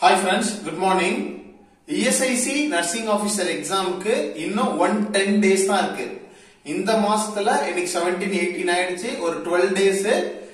hi friends good morning ESIC nursing officer எக்ஸாமுக்கு இன்னும் one ten days தான் இருக்கு இந்த மாசத்துல இன்னைக்கு செவன்டீன் எயிட்டீன் ஆயிடுச்சு ஒரு twelve days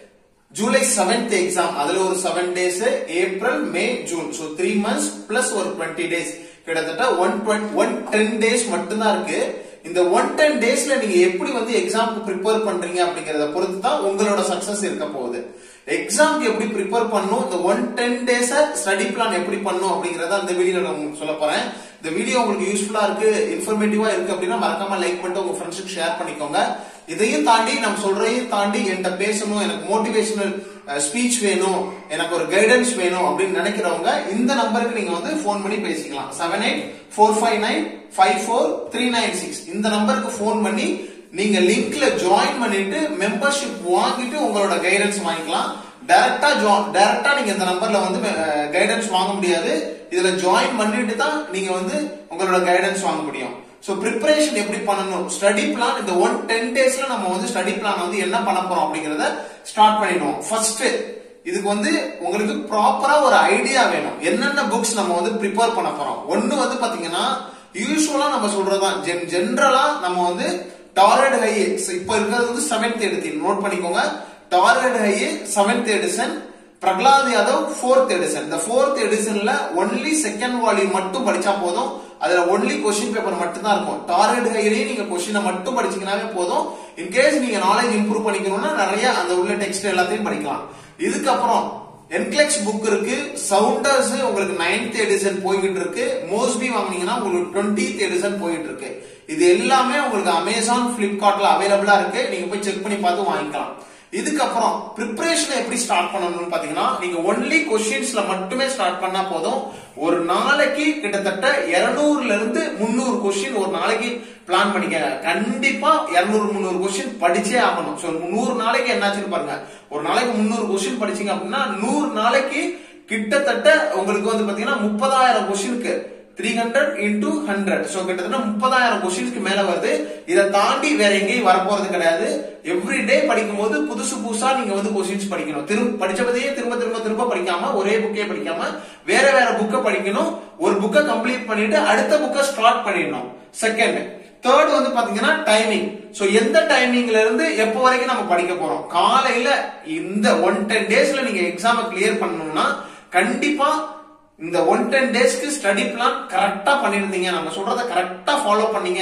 July seventh exam அதுல ஒரு seven days April May June so three months plus ஒரு டுவெண்ட்டி டேஸ் கிட்டத்தட்ட ஒன் ஒன் டென் டேஸ் மட்டும்தான் இருக்கு இந்த ஒன் டென் டேஸ்ல நீங்க எப்படி வந்து எக்ஸாம்க்கு ப்ரிப்பேர் பண்றீங்க அப்படிங்கறத பொறுத்து தான் உங்களோட சக்சஸ் இருக்க போகுது எக்ஸாம்க்கு எப்படி ப்ரிப்பேர் பண்ணணும் இந்த one ten days study plan எப்படி பண்ணணும் அப்படிங்கறத அந்த வீடியோல நான் உங்களுக்கு சொல்ல போறேன் இந்த வீடியோ உங்களுக்கு யூஸ்ஃபுல்லா இருக்கு இன்ஃபர்மேட்டிவா இருக்கு அப்படின்னா மறக்காம லைக் பண்ணிட்டு உங்க ஃப்ரெண்ட்ஸுக்கு ஷேர் பண்ணிக்கோங்க இதையும் தாண்டி நம்ம சொல்றதையும் தாண்டி என்கிட்ட பேசணும் எனக்கு மோட்டிவேஷனல் ஸ்பீச் வேணும் எனக்கு ஒரு கைடன்ஸ் வேணும் அப்படின்னு நினைக்கிறவங்க இந்த நம்பருக்கு நீங்க வந்து ஃபோன் பண்ணி பேசிக்கலாம் seven eight four five nine five four three nine six இந்த நம்பருக்கு ஃபோன் பண்ணி நீங்க லிங்க்ல ஜாயின் பண்ணிட்டு மெம்பர்ஷிப் வாங்கிட்டு உங்களோட கைடன்ஸ் வாங்கிக்கலாம் டைரக்டா டைரக்டா நீங்க இந்த நம்பர்ல வந்து கைடன்ஸ் வாங்க முடியாது இதுல ஜாயின் பண்ணிட்டு தான் நீங்க வந்து உங்களோட கைடன்ஸ் வாங்க முடியும் சோ ப்ரிப்பரேஷன் எப்படி பண்ணணும் ஸ்டடி பிளான் இந்த ஒன் டென் டேஸ்ல நம்ம வந்து ஸ்டடி பிளான் வந்து என்ன பண்ண போறோம் அப்படிங்கறத ஸ்டார்ட் பண்ணிடுவோம் ஃபர்ஸ்ட் இதுக்கு வந்து உங்களுக்கு ப்ராப்பரா ஒரு ஐடியா வேணும் என்னென்ன புக்ஸ் நம்ம வந்து ப்ரிப்பேர் பண்ண போறோம் ஒன்னு வந்து பாத்தீங்கன்னா யூஸ்வலா நம்ம சொல்றதுதான் ஜென் ஜென்ரலா நம்ம வந்து டார்கெட் ஹை இப்ப இருக்கிறது வந்து செவன்த் எடிஷன் நோட் பண்ணிக்கோங்க Target High seventh edition Prahlad Yadav fourth edition இந்த ஃபோர்த் எடிஷன்ல ஒன்லி செகண்ட் வால்யூம் மட்டும் படிச்சா போதும் அதுல ஒன்லி கொஸ்டின் பேப்பர் மட்டும் தான் இருக்கும் டார்கெட் ஹைலயே நீங்க கொஸ்டினை மட்டும் படிச்சீங்கன்னாவே போதும் இன்கேஸ் நீங்க நாலேஜ் இம்ப்ரூவ் பண்ணிக்கணும்னா நிறைய அந்த உள்ள டெக்ஸ்ட் எல்லாத்தையும் படிக்கலாம் இதுக்கப்புறம் என்கிளெக்ஸ் புக் இருக்கு சவுண்டர்ஸ் உங்களுக்கு நைன்த் எடிஷன் போய்கிட்டு இருக்கு மோஸ்ட்லி வாங்குனீங்கன்னா உங்களுக்கு டுவெண்ட்டித் எடிஷன் போயிட்டு இருக்கு இது எல்லாமே உங்களுக்கு அமேசான் பிளிப்கார்ட்ல அவைலபிளா இருக்கு நீங்க போய் செக் பண்ணி பார்த்து வாங்கிக்கலாம் இதுக்கப்புறம் ப்ரிப்பரேஷன் எப்படி ஸ்டார்ட் பண்ணணும்னு பாத்தீங்கன்னா நீங்க ஒன்லி கொஸ்டின்ஸ்ல மட்டுமே ஸ்டார்ட் பண்ணா போதும் ஒரு நாளைக்கு கிட்டத்தட்ட இருநூறுல இருந்து முந்நூறு கொஸ்டின் ஒரு நாளைக்கு பிளான் பண்ணிக்க கண்டிப்பா இருநூறு முந்நூறு கொஸ்டின் படிச்சே ஆகணும் ஸோ நூறு நாளைக்கு என்னாச்சுன்னு பாருங்க ஒரு நாளைக்கு முந்நூறு கொஸ்டின் படிச்சீங்க அப்படின்னா நூறு நாளைக்கு கிட்டத்தட்ட உங்களுக்கு வந்து பாத்தீங்கன்னா முப்பதாயிரம் கொஸ்டினுக்கு three hundred into hundred so கிட்டத்தட்ட முப்பதாயிரம் கொஸ்டின்ஸ்க்கு மேல வருது இதை தாண்டி வேற எங்கேயும் வரப்போறது கிடையாது எவ்ரி டே படிக்கும் போது புதுசு புதுசா நீங்க வந்து கொஸ்டின்ஸ் படிக்கணும் திரும்ப படிச்சபதையே திரும்ப திரும்ப திரும்ப படிக்காம ஒரே புக்கே படிக்காம வேற வேற புக்கை படிக்கணும் ஒரு புக்கை கம்ப்ளீட் பண்ணிட்டு அடுத்த புக்கை ஸ்டார்ட் பண்ணிடணும் செகண்ட் தேர்ட் வந்து பாத்தீங்கன்னா டைமிங் சோ எந்த டைமிங்ல இருந்து எப்போ வரைக்கும் நம்ம படிக்க போறோம் காலையில இந்த ஒன் டென் டேஸ்ல நீங்க எக்ஸாம கிளியர் பண்ணணும்னா கண்டிப்பா இந்த ஒன் டென் டேஸ்க்கு ஸ்டடி பிளான் கரெக்டா பண்ணிருந்தீங்க நம்ம சொல்றத கரெக்டா ஃபாலோ பண்ணீங்க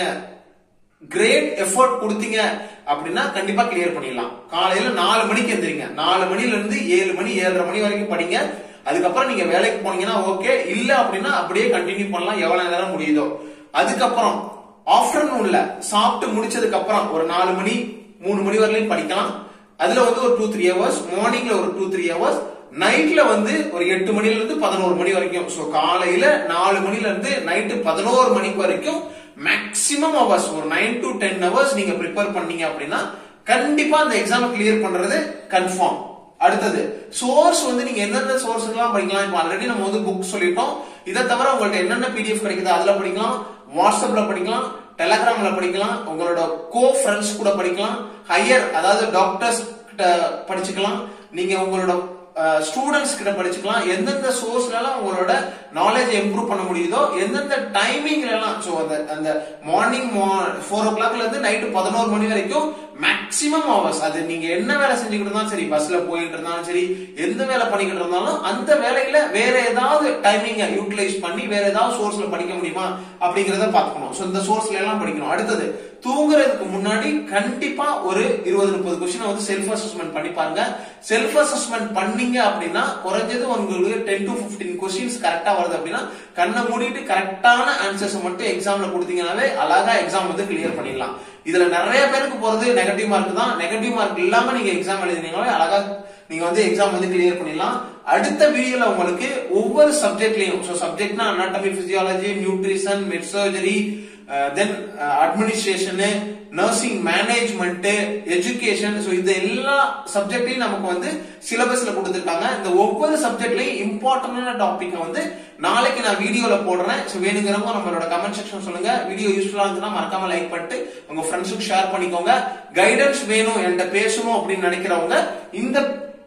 கிரேட் எஃபர்ட் கொடுத்தீங்க அப்படின்னா கண்டிப்பா கிளியர் பண்ணிடலாம் காலையில நாலு மணிக்கு எந்திரிங்க நாலு மணில இருந்து ஏழு மணி ஏழரை மணி வரைக்கும் படிங்க அதுக்கப்புறம் நீங்க வேலைக்கு போனீங்கன்னா ஓகே இல்ல அப்படின்னா அப்படியே கண்டினியூ பண்ணலாம் எவ்வளவு நேரம் முடியுதோ அதுக்கப்புறம் ஆஃப்டர்நூன்ல சாப்பிட்டு முடிச்சதுக்கு அப்புறம் ஒரு நாலு மணி மூணு மணி வரையிலும் படிக்கலாம் அதுல வந்து ஒரு டூ த்ரீ ஹவர்ஸ் மார்னிங்ல ஒரு டூ த்ரீ ஹவர்ஸ் நைட்ல வந்து ஒரு எட்டு மணில இருந்து பதினோரு மணி வரைக்கும் சோ காலையில நாலு மணில இருந்து நைட்டு பதினோரு மணிக்கு வரைக்கும் மேக்சிமம் ஹவர்ஸ் ஒரு நைன் டு டென் ஹவர்ஸ் நீங்க ப்ரிப்பேர் பண்ணீங்க அப்படின்னா கண்டிப்பா அந்த எக்ஸாம் கிளியர் பண்றது கன்ஃபார்ம் அடுத்தது சோர்ஸ் வந்து நீங்க எந்தெந்த சோர்ஸ் எல்லாம் படிக்கலாம் இப்போ ஆல்ரெடி நம்ம வந்து புக் சொல்லிட்டோம் இதை தவிர உங்கள்ட்ட என்னென்ன பிடிஎஃப் கிடைக்குது அதுல படிக்கலாம் வாட்ஸ்அப்ல படிக்கலாம் டெலகிராம்ல படிக்கலாம் உங்களோட கோ ஃப்ரெண்ட்ஸ் கூட படிக்கலாம் ஹையர் அதாவது டாக்டர்ஸ் கிட்ட படிச்சுக்கலாம் நீங்க உங்களோட ஸ்டூடெண்ட்ஸ் கிட்ட படிச்சுக்கலாம் எந்தெந்த சோர்ஸ்ல எல்லாம் உங்களோட நாலேஜ் இம்ப்ரூவ் பண்ண முடியுதோ எந்தெந்த டைமிங்ல எல்லாம் ஸோ அந்த அந்த மார்னிங் ஃபோர் ஓ கிளாக்ல இருந்து நைட்டு பதினோரு மணி வரைக்கும் மேக்சிமம் ஹவர்ஸ் அது நீங்க என்ன வேலை செஞ்சுக்கிட்டு இருந்தாலும் சரி பஸ்ல போயிட்டு இருந்தாலும் சரி எந்த வேலை பண்ணிக்கிட்டு இருந்தாலும் அந்த வேலையில வேற ஏதாவது டைமிங்க யூட்டிலைஸ் பண்ணி வேற ஏதாவது சோர்ஸ்ல படிக்க முடியுமா அப்படிங்கறத பாத்துக்கணும் ஸோ இந்த சோர்ஸ்ல எல்லாம் படிக்கணும் அடுத்தது தூங்குறதுக்கு முன்னாடி கண்டிப்பா ஒரு இருபது முப்பது கொஸ்டின் வந்து செல்ஃப் அசஸ்மெண்ட் பண்ணி பாருங்க செல்ஃப் அசஸ்மெண்ட் பண்ணீங்க அப்படின்னா குறைஞ்சது உங்களுக்கு டென் டு பிப்டீன் கொஸ்டின்ஸ் கரெக்டா வருது அப்படின்னா கண்ணை மூடிட்டு கரெக்டான ஆன்சர்ஸ் மட்டும் எக்ஸாம்ல கொடுத்தீங்கன்னாவே அழகா எக்ஸாம் வந்து கிளியர் பண்ணிடலாம் இதுல நிறைய பேருக்கு போறது நெகட்டிவ் மார்க் தான் நெகட்டிவ் மார்க் இல்லாம நீங்க எக்ஸாம் எழுதினீங்களே அழகா நீங்க வந்து எக்ஸாம் வந்து கிளியர் பண்ணிடலாம் அடுத்த வீடியோல உங்களுக்கு ஒவ்வொரு சப்ஜெக்ட்லயும் ஸோ சப்ஜெக்ட்னா anatomy physiology nutrition med surgery then administration nursing management education so இந்த எல்லா சப்ஜெக்டையும் நமக்கு வந்து சிலபஸ்ல கொடுத்துருக்காங்க இந்த ஒவ்வொரு சப்ஜெக்ட்லயும் இம்பார்ட்டன்டான டாபிக் வந்து நாளைக்கு நான் வீடியோல போடுறேன் ஸோ வேணுங்கிறவங்க நம்மளோட கமெண்ட் செக்ஷன் சொல்லுங்க வீடியோ யூஸ்ஃபுல்லா இருந்துச்சுன்னா மறக்காம லைக் பண்ணிட்டு உங்க ஃப்ரெண்ட்ஸுக்கு ஷேர் பண்ணிக்கோங்க கைடன்ஸ் வேணும் என்கிட்ட பேசணும் அப்படின்னு நினைக்கிறவங்க இந்த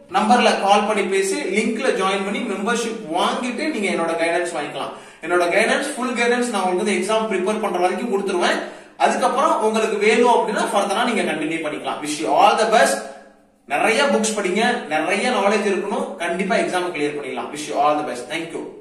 நம்பர்ல கால் பண்ணி பேசி லிங்க்ல ஜாயின் பண்ணி மெம்பர்ஷிப் வாங்கிட்டு நீங்க என்னோட கைடன்ஸ் வாங்கிக்கலாம் என்னோட கைடன்ஸ் ஃபுல் கைடன்ஸ் நான் உங்களுக்கு வந்து எக்ஸாம் ப்ரிப்பேர் பண்ற வரைக்கும் கொடுத்துருவேன் அதுக்கப்புறம் உங்களுக்கு வேணும் அப்படின்னா ஃபர்தரா நீங்க கண்டினியூ பண்ணிக்கலாம் விஷ் ஆல் த பெஸ்ட் நிறைய புக்ஸ் படிங்க நிறைய நாலேஜ் இருக்கணும் கண்டிப்பா எக்ஸாம் கிளியர் பண்ணிடலாம் wish all the best thank you